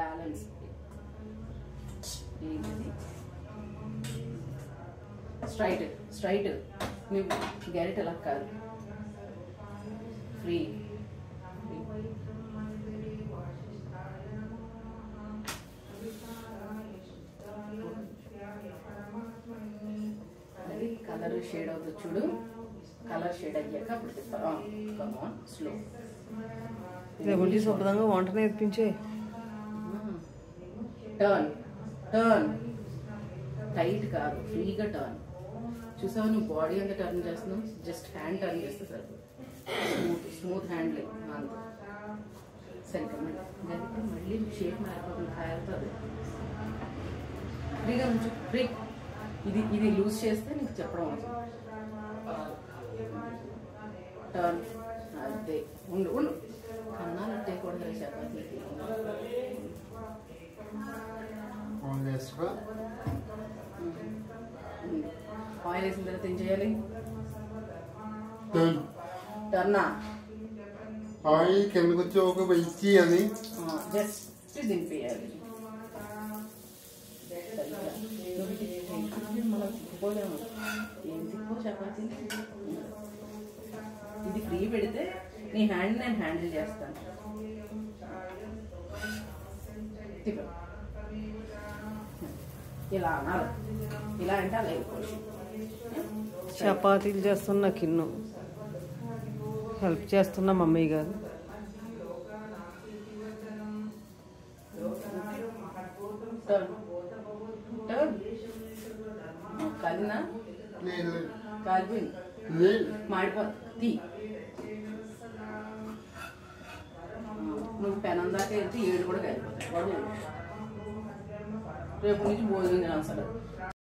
balance ఏంటిది straight straight నువ్వు గెరెట్ ఎలా కాదు ఫ్రీ అది కలర్ షేడ్ అవుతుంది చూడు కలర్ షేడ్ అయ్యాక అప్పుడు చెప్తా కమాన్ స్లో లేకుంటే శుభ్రంగా వంట నేర్పించే టర్న్ టర్న్ టైట్ కాదు ఫ్రీగా టర్న్ చూసావు నువ్వు బాడీ అంతా టర్న్ చేస్తున్నావు జస్ట్ హ్యాండ్ టర్న్ చేస్తే సరిపోతుంది స్మూత్ స్మూత్ హ్యాండ్లింగ్ అంత సరిగ్గా మళ్ళీ గదికి మళ్ళీ షేప్ మారిపోతుంది కాయలుతుంది ఫ్రీగా ఉంచు ఫ్రీ ఇది ఇది లూజ్ చేస్తే నీకు చెప్పడం అవుతుంది టర్న్ అదే ఉండు ఉండు కన్నాలు అట్టేయకూడదు చపాతీకి ఫోన్ చేసుకో ఆయిల్ వేసిన తర్వాత ఏం చేయాలి టర్న్ టర్నా ఆయిల్ కిందకు వచ్చి ఒక వెయ్యి అని జస్ట్ దింపేయాలి నువ్వు ఇది తింటుంటే మళ్ళీ తిప్పుకోలేము ఏం తిప్పో చపాతీ ఇది ఫ్రీ పెడితే నీ హ్యాండ్ నేను హ్యాండిల్ చేస్తాను తిప్పు ఇలా అనాలి ఇలా అంటే అలా వెళ్ళిపోవచ్చు చపాతీలు చేస్తున్న కిన్ను హెల్ప్ చేస్తున్న మమ్మీ గారు టర్న్ టర్న్ కాలినా లేదు కాలిపోయింది లేదు మాడిపోతుంది తీ నువ్వు పెనం దాకా వెళ్తే ఏడు కూడా కలిపోతాయి రేపు నుంచి భోజనం తినాల్సి